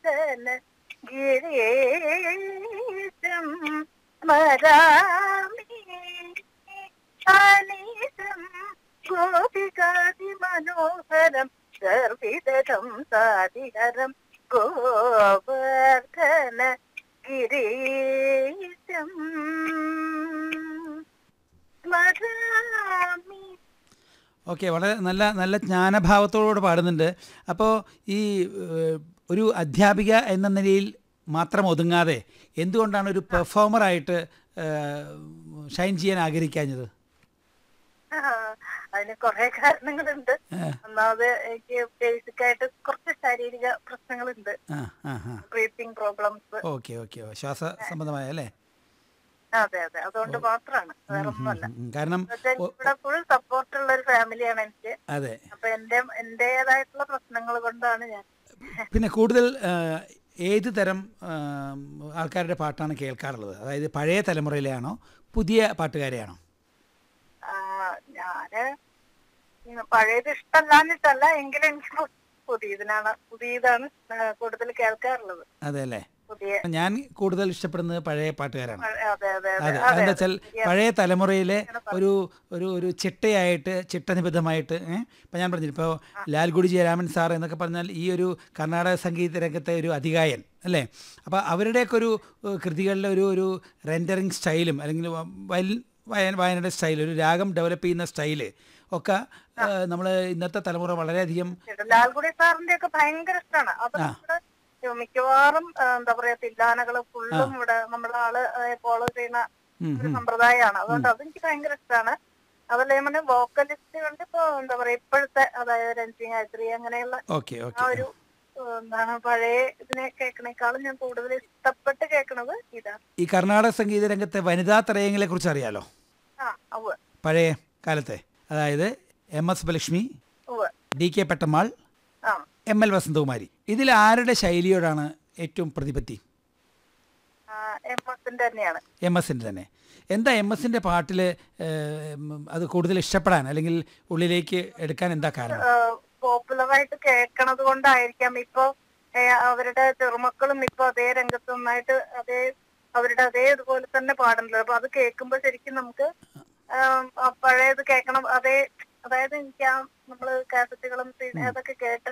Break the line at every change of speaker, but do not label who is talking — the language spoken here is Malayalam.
ഗോവർദ്ധന ഗിരീശം സ്മരാമി അനീശം ഗോപികാതി മനോഹരം ഗർഭിതരം സാതിഹരം ഗോവർദ്ധന ഗിരീശം സ്മരാമി
ഓക്കെ വളരെ നല്ല നല്ല ജ്ഞാനഭാവത്തോടുകൂടെ പാടുന്നുണ്ട് അപ്പോൾ ഈ ഏഹ്, ഒരു അധ്യാപിക എന്ന നിലയിൽ മാത്രം ഒതുങ്ങാതെ എന്തുകൊണ്ടാണ് ഒരു പെർഫോമറായിട്ട് ഷൈൻ ചെയ്യാൻ ആഗ്രഹിക്കാഞ്ഞത്
ആ, അതിന് കുറെ കാരണങ്ങളുണ്ട്
ഏ.
ഒന്നാമത് എനിക്ക് ബേസിക് ആയിട്ട് കുറച്ച് ശാരീരിക പ്രശ്നങ്ങളുണ്ട്
ആ ആ ആ
ബ്രീത്തിങ് പ്രോബ്ലംസ്
ഓക്കെ ഓക്കെ ശ്വാസ സംബന്ധമായ അല്ലേ
അതെ അതെ അതുകൊണ്ട് മാത്രമാണ് വേറെ ഒന്നുമല്ല
ഉം, ഉം. കാരണം
എന്നുവെച്ചാൽ ഇവിടെ ഫുൾ സപ്പോർട്ട് ഉള്ള ഒരു ഫാമിലിയാണ് എനിക്ക്
അതെ
അപ്പൊ എന്റെ എന്റേതായിട്ടുള്ള പ്രശ്നങ്ങൾ കൊണ്ടാണ് ഞാൻ
പിന്നെ കൂടുതൽ ആ, ഏത് തരം ആ, ആൾക്കാരുടെ പാട്ടാണ് കേൾക്കാറുള്ളത് അതായത് പഴയ തലമുറയിലെയാണോ പുതിയ പാട്ടുകാരെയാണോ
ആ, ഞാന് ഉം പഴയത് ഇഷ്ടമല്ലാഞ്ഞിട്ടല്ല എങ്കിലും എനിക്ക് പു- പുതിയതിനാണ് പുതിയതാണ് ആ, കൂടുതൽ കേൾക്കാറുള്ളത്
അതെ അല്ലേ
പുതിയ
ഞാൻ കൂടുതൽ ഇഷ്ടപ്പെടുന്നത് പഴയ പാട്ടുകാരാണ്
അതെ അതെ അതെ
അതെ
അതെ
അതെന്താ
അതെ
വെച്ചാൽ പഴയ തലമുറയിലെ ഒരു ഒരു ഒരു ചിട്ടയായിട്ട് ചിട്ടനിബദ്ധമായിട്ട് ഏഹ് ഇപ്പം ഞാൻ പറഞ്ഞില്ല ഇപ്പോൾ ലാൽഗുഡി ജയരാമൻ സാർ എന്നൊക്കെ പറഞ്ഞാൽ ഈ ഒരു കർണാടക സംഗീത രംഗത്തെ ഒരു അധികായൻ അല്ലേ അപ്പോൾ അവരുടെയൊക്കെ ഒരു ഏഹ്, കൃതികളിലെ ഒരു ഒരു റെൻഡറിങ് സ്റ്റൈലും അല്ലെങ്കിൽ വയൽ വായന വായനയുടെ സ്റ്റൈൽ ഒരു രാഗം ഡെവലപ്പ് ചെയ്യുന്ന സ്റ്റൈല് ഒക്കെ നമ്മൾ ഇന്നത്തെ തലമുറ വളരെയധികം
ലാൽഗുഡി സാറിന്റെ ഒക്കെ ഭയങ്കര ഇഷ്ടമാണ് അത്
ആ.
നമ്മുടെ മിക്കവാറും ആ, എന്താ പറയാ തില്ലാനകള് ഫുള്ളും ഇവിടെ നമ്മുടെ ആള് ഫോളോ ചെയ്യുന്ന
ഉം,
ഒരു
ഉം.
സമ്പ്രദായമാണ് അതുകൊണ്ട് അതെനിക്ക് ഭയങ്കര ഇഷ്ടമാണ് അതല്ല ഞാൻ വോക്കലിസ്റ്റുകളുടെ ഇപ്പൊ എന്താ പറയാ ഇപ്പോഴത്തെ അതായത് രഞ്ജി ഗായത്രി അങ്ങനെയുള്ള
ഓക്കെ
ആ
ഓക്കെ
ഒരു ഏഹ്, എന്താണ് പഴയ ഇതിനെ കേൾക്കണേക്കാളും ഞാൻ കൂടുതൽ ഇഷ്ടപ്പെട്ട് കേൾക്കണത് ഇതാണ്
ഈ കർണാടക സംഗീത രംഗത്തെ വനിതാ ത്രയങ്ങളെ കുറിച്ച് അറിയാലോ
ആ ഉവ്വ്
പഴയ കാലത്തെ അതായത് എം എസ് സുബലക്ഷ്മി
ഉവ്വ്
ഡി കെ പെട്ടമ്മാൾ
ആ
എം എൽ വസന്തകുമാരി ഇതിൽ ആരുടെ ശൈലിയോടാണ് ഏറ്റവും പ്രതിപത്തി
എം എസിന്റെ തന്നെയാണ്
എം എസിൻ്റെ തന്നെ എന്താ എം എസിൻ്റെ പാട്ടിൽ അത് കൂടുതൽ ഇഷ്ടപ്പെടാൻ അല്ലെങ്കിൽ ഉള്ളിലേക്ക് എടുക്കാൻ എന്താ കാരണം
പോപ്പുലർ ആയിട്ട് കേൾക്കണത് കൊണ്ടായിരിക്കാം ഇപ്പൊ ഏഹ്, അവരുടെ ചെറുമക്കളും ഇപ്പൊ അതേ രംഗത്ത് നന്നായിട്ട് അതേ അവരുടെ അതേ ഇതുപോലെ തന്നെ പാടുന്നുണ്ട് അപ്പൊ അത് കേൾക്കുമ്പോ ശരിക്കും നമുക്ക് ആം, ആ പഴയത് കേൾക്കണം അതേ അതായത് എനിക്ക് ആ നമ്മള് കാസറ്റുകളും സി- അതൊക്കെ കേട്ട